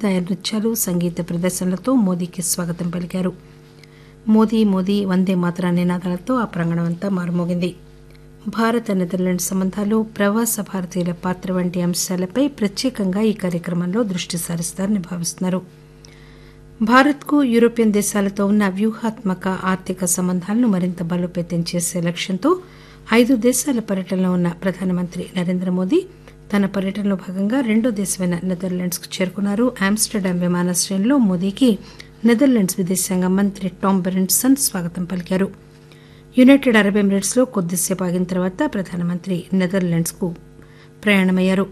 సంప్రదాయ నృత్యాలు సంగీత ప్రదర్శనలతో మోదీకి స్వాగతం పలికారు మోదీ మోదీ వందే మాతర నినాదాలతో ఆ ప్రాంగణమంతా మారుమోగింది భారత్ నెదర్లాండ్ సంబంధాలు ప్రవాస భారతీయుల పాత్ర వంటి అంశాలపై ప్రత్యేకంగా ఈ కార్యక్రమంలో దృష్టి సారిస్తారని భావిస్తున్నారు భారత్కు యూరోపియన్ దేశాలతో ఉన్న వ్యూహాత్మక ఆర్థిక సంబంధాలను మరింత బలోపేతం చేసే లక్ష్యంతో ఐదు దేశాల పర్యటనలో ఉన్న ప్రధానమంత్రి నరేంద్ర మోదీ తన పర్యటనలో భాగంగా రెండో దేశమైన నెదర్లాండ్స్ కు చేరుకున్నారు ఆమ్స్టర్డామ్ విమానాశ్రయంలో మోదీకి నెదర్లాండ్స్ విదేశాంగ మంత్రి టామ్ బెరెన్సన్ స్వాగతం పలికారు యునైటెడ్ అరబ్ ఎమిరేట్స్ లో కొద్దిసేపు ఆగిన తర్వాత ప్రధానమంత్రి నెదర్లాండ్స్ కు ప్రయాణమయ్యారు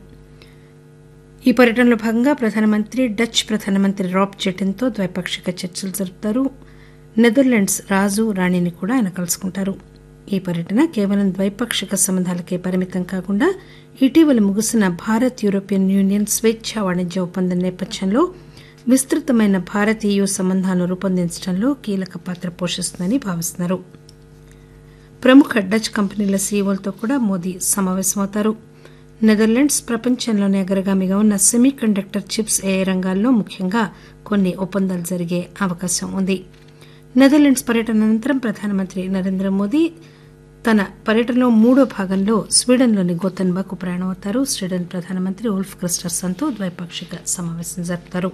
ఈ పర్యటనలో భాగంగా ప్రధానమంత్రి డచ్ ప్రధానమంత్రి రాబ్ జెటిన్తో ద్వైపాక్షిక చర్చలు జరుపుతారు నెదర్లాండ్స్ రాజు రాణిని కూడా ఆయన కలుసుకుంటారు ఈ పర్యటన కేవలం ద్వైపాక్షిక సంబంధాలకే పరిమితం కాకుండా ఇటీవల ముగిసిన భారత్ యూరోపియన్ యూనియన్ స్వేచ్ఛా వాణిజ్య ఒప్పందం నేపథ్యంలో విస్తృతమైన భారత్ ఈయూ సంబంధాలను రూపొందించడంలో కీలక పాత్ర పోషిస్తుందని భావిస్తున్నారు ప్రముఖ డచ్ కంపెనీల సీఈఓలతో కూడా మోదీ సమావేశమవుతారు నెదర్లాండ్స్ ప్రపంచంలోనే అగ్రగామిగా ఉన్న సెమీ కండక్టర్ చిప్స్ ఏ రంగాల్లో ముఖ్యంగా కొన్ని ఒప్పందాలు జరిగే అవకాశం ఉంది నెదర్లాండ్స్ పర్యటన అనంతరం ప్రధానమంత్రి నరేంద్ర మోదీ తన పర్యటనలో మూడో భాగంలో స్వీడన్లోని గోతన్బాకు ప్రయాణమవుతారు స్వీడన్ ప్రధానమంత్రి ఉల్ఫ్ క్రిస్టర్సన్తో ద్వైపాక్షిక సమావేశం జరుపుతారు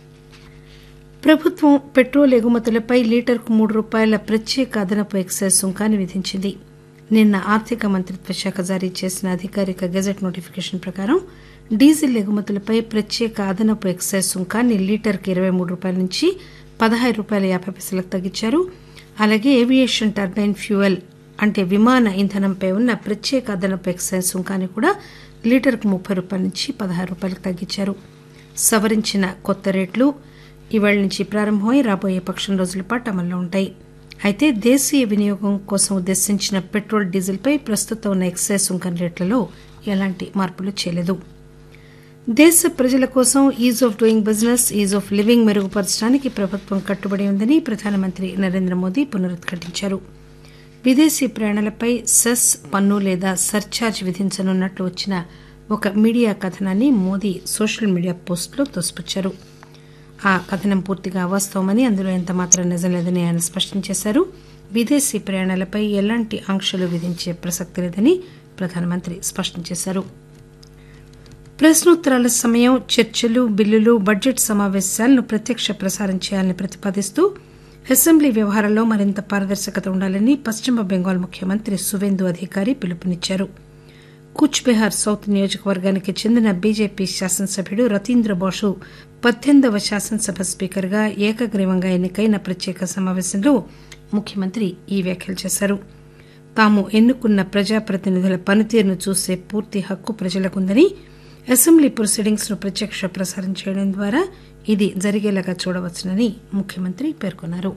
ప్రభుత్వం పెట్రోల్ ఎగుమతులపై లీటర్కు మూడు రూపాయల ప్రత్యేక అదనపు ఎక్సైజ్ సుంకాన్ని విధించింది నిన్న ఆర్థిక మంత్రిత్వ శాఖ జారీ చేసిన అధికారిక గెజెట్ నోటిఫికేషన్ ప్రకారం డీజిల్ ఎగుమతులపై ప్రత్యేక అదనపు ఎక్సైజ్ సుంకాన్ని లీటర్కు ఇరవై మూడు రూపాయల నుంచి పదహారు రూపాయల యాభై పైసలకు తగ్గించారు అలాగే ఏవియేషన్ టర్బైన్ ఫ్యూయల్ అంటే విమాన ఇంధనంపై ఉన్న ప్రత్యేక అదనపు ఎక్సైజ్ సుంకాన్ని కూడా లీటర్కు ముప్పై రూపాయల నుంచి పదహారు రూపాయలకు తగ్గించారు సవరించిన కొత్త రేట్లు ఇవాళ నుంచి ప్రారంభమై రాబోయే పక్షం రోజుల పాటు అమల్లో ఉంటాయి అయితే దేశీయ వినియోగం కోసం ఉద్దేశించిన పెట్రోల్ డీజిల్పై ప్రస్తుతం ఉన్న ఎక్సైజ్ సుంకం రేట్లలో ఎలాంటి మార్పులు చేయలేదు దేశ ప్రజల కోసం ease of doing business ease of living మెరుగుపరచడానికి ప్రభుత్వం కట్టుబడి ఉందని ప్రధానమంత్రి నరేంద్ర మోదీ పునరుద్ఘాటించారు విదేశీ ప్రయాణాలపై సెస్ పన్ను లేదా సర్ఛార్జ్ విధించనున్నట్లు వచ్చిన ఒక మీడియా కథనాన్ని మోదీ సోషల్ మీడియా పోస్టులో తోసిపుచ్చారు ఆ కథనం పూర్తిగా అవాస్తవమని అందులో ఎంత మాత్రం నిజం లేదని ఆయన స్పష్టం చేశారు విదేశీ ప్రయాణాలపై ఎలాంటి ఆంక్షలు విధించే ప్రసక్తి లేదని ప్రధానమంత్రి స్పష్టం చేశారు ప్రశ్నోత్తరాల సమయం చర్చలు బిల్లులు బడ్జెట్ సమావేశాలను ప్రత్యక్ష ప్రసారం చేయాలని ప్రతిపాదిస్తూ అసెంబ్లీ వ్యవహారాల్లో మరింత పారదర్శకత ఉండాలని పశ్చిమ బెంగాల్ ముఖ్యమంత్రి సువేందు అధికారి పిలుపునిచ్చారు కూచ్ బెహార్ సౌత్ నియోజకవర్గానికి చెందిన బీజేపీ శాసనసభ్యుడు రతీంద్ర బాసు పద్దెనిమిదవ శాసనసభ స్పీకర్గా ఏకగ్రీవంగా ఎన్నికైన ప్రత్యేక సమావేశంలో ముఖ్యమంత్రి ఈ వ్యాఖ్యలు చేశారు తాము ఎన్నుకున్న ప్రజాప్రతినిధుల పనితీరును చూసే పూర్తి హక్కు ప్రజలకుందని అసెంబ్లీ ప్రొసీడింగ్స్ ను ప్రత్యక్ష ప్రసారం చేయడం ద్వారా ఇది జరిగేలాగా చూడవచ్చునని ముఖ్యమంత్రి పేర్కొన్నారు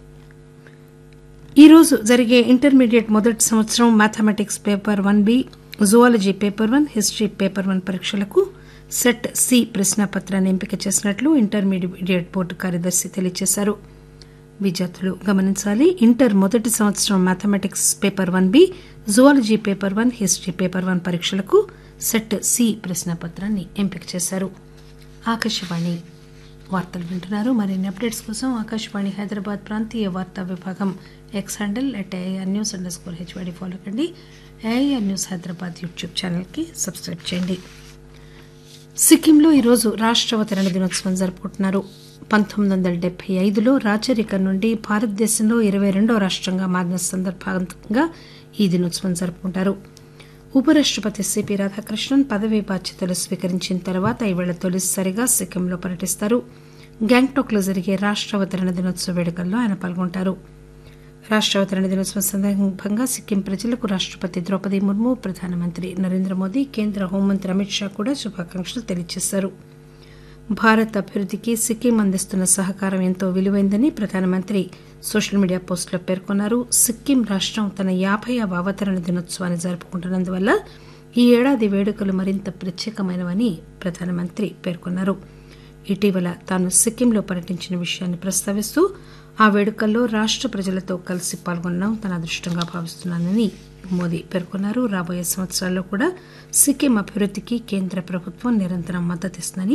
ఈ రోజు జరిగే ఇంటర్మీడియట్ మొదటి సంవత్సరం mathematics paper one B zoology paper one history paper one పరీక్షలకు సెట్ సి ప్రశ్నాపత్రాన్ని ఎంపిక చేసినట్లు ఇంటర్మీడియట్ బోర్డు కార్యదర్శి తెలియజేశారు విద్యార్థులు గమనించాలి ఇంటర్ మొదటి సంవత్సరం mathematics paper one B zoology paper one history paper one పరీక్షలకు సెట్ సి ప్రశ్నాపత్రాన్ని ఎంపిక చేశారు ఆకాశవాణి వార్తలు వింటున్నారు మరిన్ని అప్డేట్స్ కోసం ఆకాశవాణి హైదరాబాద్ ప్రాంతీయ వార్తా విభాగం X handle at AIR news underscore HYD follow కండి ఏఐఆర్ న్యూస్ హైదరాబాద్ యూట్యూబ్ ఛానల్కి సబ్స్క్రైబ్ చేయండి సిక్కింలో ఈరోజు రాష్ట్ర అవతరణ దినోత్సవం జరుపుకుంటున్నారు పంతొమ్మిది వందల డెబ్బై ఐదులో రాచరికం నుండి భారతదేశంలో ఇరవై రెండవ రాష్ట్రంగా మారిన సందర్భంగా ఈ దినోత్సవం జరుపుకుంటారు ఉపరాష్టపతి సిపి రాధాకృష్ణన్ పదవీ బాధ్యతలు స్వీకరించిన తర్వాత ఈవేళ తొలిసారిగా సిక్కింలో పర్యటిస్తారు గ్యాంగ్టాక్ లో జరిగే రాష్ట్ర అవతరణ దినోత్సవ వేడుకల్లో ఆయన పాల్గొంటారు రాష్ట్ర అవతరణ దినోత్సవం సందర్భంగా సిక్కిం ప్రజలకు రాష్టపతి ద్రౌపది ముర్ము ప్రధానమంత్రి నరేంద్ర మోదీ కేంద్ర హోంమంత్రి అమిత్ షా కూడా శుభాకాంక్షలు తెలియజేశారు భారత్ అభివృద్దికి సిక్కిం అందిస్తున్న సహకారం ఎంతో విలువైందని ప్రధానమంత్రి సోషల్ మీడియా పోస్టులో పేర్కొన్నారు సిక్కిం రాష్టం తన యాభైవ అవతరణ దినోత్సవాన్ని జరుపుకుంటున్నందువల్ల ఈ ఏడాది వేడుకలు మరింత ప్రత్యేకమైనవని ప్రధానమంత్రి పేర్కొన్నారు ఇటీవల తాను సిక్కింలో పర్యటించిన విషయాన్ని ప్రస్తావిస్తూ ఆ వేడుకల్లో రాష్ట ప్రజలతో కలిసి పాల్గొనడం తన అదృష్టంగా భావిస్తున్నానని మోదీ పేర్కొన్నారు రాబోయే సంవత్సరాల్లో కూడా సిక్కిం అభివృద్దికి కేంద్ర ప్రభుత్వం నిరంతరం మద్దతిస్తుందని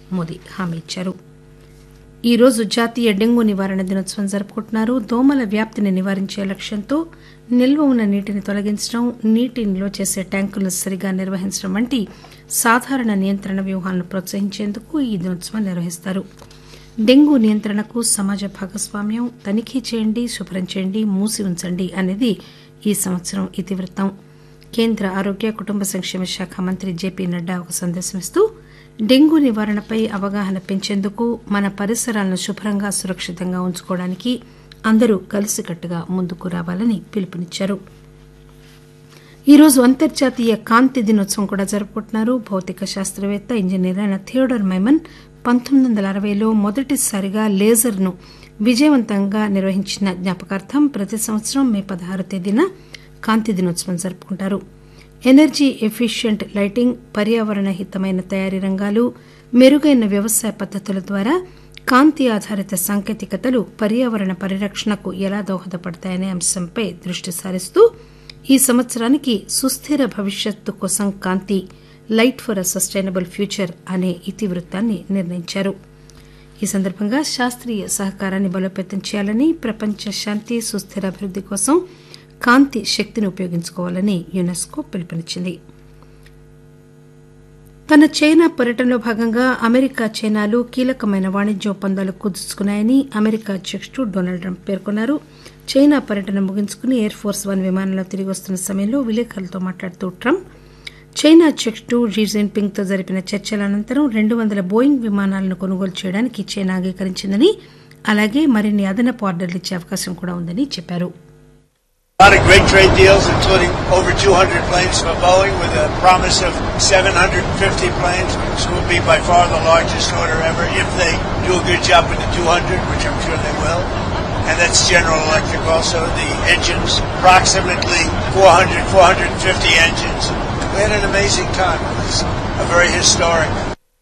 మోదీ హామీ ఇచ్చారు ఈ రోజు జాతీయ డెంగూ నివారణ దినోత్సవం జరుపుకుంటున్నారు దోమల వ్యాప్తిని నివారించే లక్ష్యంతో నిల్వ ఉన్న నీటిని తొలగించడం నీటి నిల్వ చేసే ట్యాంకులను సరిగా నిర్వహించడం వంటి సాధారణ నియంత్రణ వ్యూహాలను ప్రోత్సహించేందుకు ఈ దినోత్సవం నిర్వహిస్తారు డెంగూ నియంత్రణకు సమాజ భాగస్వామ్యం తనిఖీ చేయండి శుభ్రం చేయండి మూసి ఉంచండి అనేది ఈ సంవత్సరం ఇతివృత్తం కేంద్ర ఆరోగ్య కుటుంబ సంక్షేమ శాఖ మంత్రి జేపీ నడ్డా ఒక సందేశం ఇస్తూ డెంగూ నివారణపై అవగాహన పెంచేందుకు మన పరిసరాలను శుభ్రంగా సురక్షితంగా ఉంచుకోవడానికి అందరూ కలిసికట్టుగా ముందుకు రావాలని పిలుపునిచ్చారు ఈరోజు అంతర్జాతీయ కాంతి దినోత్సవం కూడా జరుపుకుంటున్నారు భౌతిక శాస్త్రవేత్త ఇంజనీర్ అయిన థియోడర్ మైమన్ పంతొమ్మిది వందల అరవైలో మొదటిసారిగా లేజర్ను విజయవంతంగా నిర్వహించిన జ్ఞాపకార్థం ప్రతి సంవత్సరం మే పదహారు తేదీన కాంతి దినోత్సవం జరుపుకుంటారు ఎనర్జీ ఎఫిషియంట్ లైటింగ్ పర్యావరణ హితమైన తయారీ రంగాలు మెరుగైన వ్యవసాయ పద్దతుల ద్వారా కాంతి ఆధారిత సాంకేతికతలు పర్యావరణ పరిరక్షణకు ఎలా దోహదపడతాయనే అంశంపై దృష్టి సారిస్తూ ఈ సంవత్సరానికి సుస్థిర భవిష్యత్తు కోసం కాంతి light for a sustainable future అనే ఇతివృత్తాన్ని నిర్ణయించారు ఈ సందర్భంగా శాస్త్రీయ సహకారాన్ని బలోపేతం చేయాలని ప్రపంచ శాంతి సుస్థిర అభివృద్ది కోసం కాంతి శక్తిని ఉపయోగించుకోవాలని యునెస్కో పిలుపునిచ్చింది తన చైనా పర్యటనలో భాగంగా అమెరికా చైనాలు కీలకమైన వాణిజ్య ఒప్పందాలు కుదుర్చుకున్నాయని అమెరికా అధ్యకుడు డొనాల్డ్ ట్రంప్ పేర్కొన్నారు చైనా పర్యటన ముగించుకుని ఎయిర్ ఫోర్స్ వన్ విమానంలో తిరిగి వస్తున్న సమయంలో విలేకరులతో మాట్లాడుతూ ట్రంప్ చైనా అధ్యకుడు షీ జిన్పింగ్ తో జరిపిన చర్చల అనంతరం రెండు వందల బోయింగ్ విమానాలను కొనుగోలు చేయడానికి చైనా అంగీకరించిందని అలాగే మరిన్ని అదనపు ఆర్డర్లు ఇచ్చే అవకాశం కూడా ఉందని చెప్పారు A lot of great trade deals, including over 200 planes from Boeing with a promise of 750 planes, which will be by far the largest order ever if they do a good job with the 200, which I'm sure they will. And that's General Electric also. The engines, approximately 400, 450 engines. We had an amazing time. It was a very historic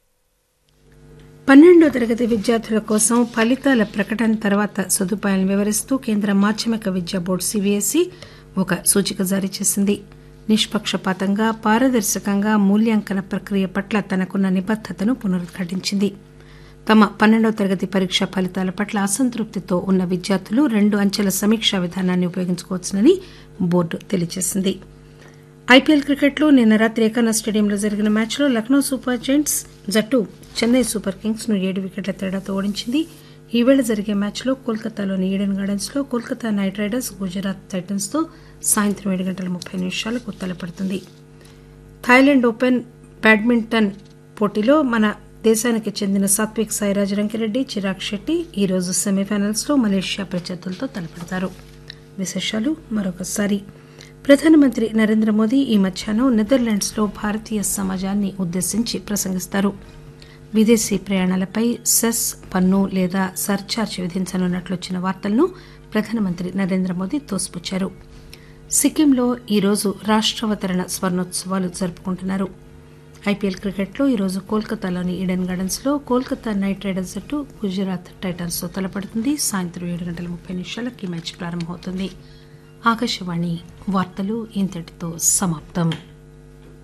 పన్నెండో తరగతి విద్యార్థుల కోసం ఫలితాల ప్రకటన తర్వాత సదుపాయాలను వివరిస్తూ కేంద్ర మాధ్యమిక విద్యా బోర్డు సిబిఎస్ఈ ఒక సూచిక జారీ చేసింది నిష్పక్షపాతంగా పారదర్శకంగా మూల్యాంకన ప్రక్రియ పట్ల తనకున్న నిబద్దతను పునరుద్ఘాటించింది తమ పన్నెండవ తరగతి పరీక్ష ఫలితాల పట్ల అసంతృప్తితో ఉన్న విద్యార్థులు రెండు అంచెల సమీక్షా విధానాన్ని ఉపయోగించుకోవచ్చునని బోర్డు తెలియజేసింది ఐపీఎల్ క్రికెట్లో నిన్న రాత్రి ఏకానా స్టేడియంలో జరిగిన మ్యాచ్లో లక్నో సూపర్ జెయింట్స్ జట్టు చెన్నై సూపర్ కింగ్స్ ను ఏడు వికెట్ల తేడాతో ఓడించింది ఈవేళ జరిగే మ్యాచ్లో కోల్కతాలోని ఈడెన్ గార్డెన్స్ లో Kolkata Knight Riders Gujarat Titans తో సాయంత్రం ఏడు గంటల ముప్పై నిమిషాలకు తలపడుతుంది థాయిలాండ్ ఓపెన్ బ్యాడ్మింటన్ పోటీలో మన దేశానికి చెందిన సాత్విక్ సాయిరాజ్ రంకిరెడ్డి చిరాగ్ శెట్టి ఈరోజు సెమీఫైనల్స్ లో మలేషియా ప్రత్యర్థులతో తలపడతారు విశేషాలు మరొకసారి ప్రధానమంత్రి నరేంద్ర మోదీ ఈ మధ్యాహ్నం నెదర్లాండ్స్ లో భారతీయ సమాజాన్ని ఉద్దేశించి ప్రసంగిస్తారు విదేశీ ప్రయాణాలపై సెస్ పన్ను లేదా సర్చార్జ్ విధించనున్నట్లు వచ్చిన వార్తలను ప్రధానమంత్రి నరేంద్ర మోదీ తోసిపుచ్చారు సిక్కింలో ఈరోజు రాష్టావతరణ స్వర్ణోత్సవాలు జరుపుకుంటున్నారు ఐపీఎల్ క్రికెట్లో ఈరోజు కోల్కతాలోని ఈడెన్ గార్డెన్స్ లో కోల్కతా నైట్ రైడర్స్ జట్టు గుజరాత్ టైటన్స్ తో తలపడుతుంది సాయంత్రం ఏడు గంటల ముప్పై నిమిషాలకు ఈ మ్యాచ్ ప్రారంభమవుతుంది ఆకాశవాణి వార్తలు ఇంతటితో సమాప్తం